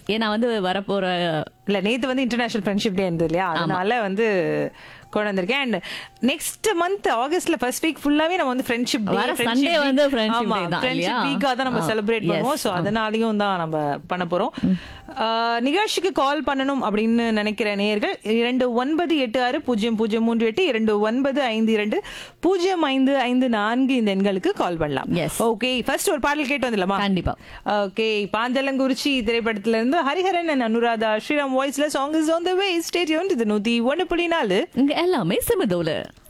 ஏன்னா வந்து வரப்போற இல்ல நேத்து வந்து இன்டர்நேஷனல் ஃப்ரெண்ட்ஷிப் டே இருந்தது இல்லையா அதனால வந்து கொண்டு வந்திருக்கேன் அண்ட் நெக்ஸ்ட் மந்த் ஆகஸ்ட்ல ஃபர்ஸ்ட் வீக் ஃபுல்லாவே நம்ம வந்து ஃப்ரெண்ட்ஷிப் வர Sunday வந்து friendship day தான் இல்லையா? வீக்கா தான் நம்ம ஆ, செலிப்ரேட் yes. பண்ணுவோம் சோ அதனாலயும் தான் நம்ம பண்ண போறோம் ஆஹ், நிகழ்ச்சிக்கு கால் பண்ணணும் அப்படின்னு நினைக்கிற நேயர்கள் இரண்டு ஒன்பது எட்டு ஆறு பூஜ்ஜியம் பூஜ்ஜியம் மூன்று எட்டு இரண்டு ஒன்பது ஐந்து இரண்டு பூஜ்ஜியம் ஐந்து ஐந்து நான்கு இந்த எண்களுக்கு கால் பண்ணலாம் Yes. ஓகே ஃபர்ஸ்ட் ஒரு பாடல் கேட்டு வந்துடலாமா கண்டிப்பா ஓகே பாந்தலங்குறிச்சி திரைப்படத்துல இருந்து ஹரிஹரன் and அனுராதா ஸ்ரீராம் வாய்ஸ்ல song is on the way stadium இது நூத்தி ஒன்னு புள்ளி நாலு இங்க எல்லாமே சிமதோல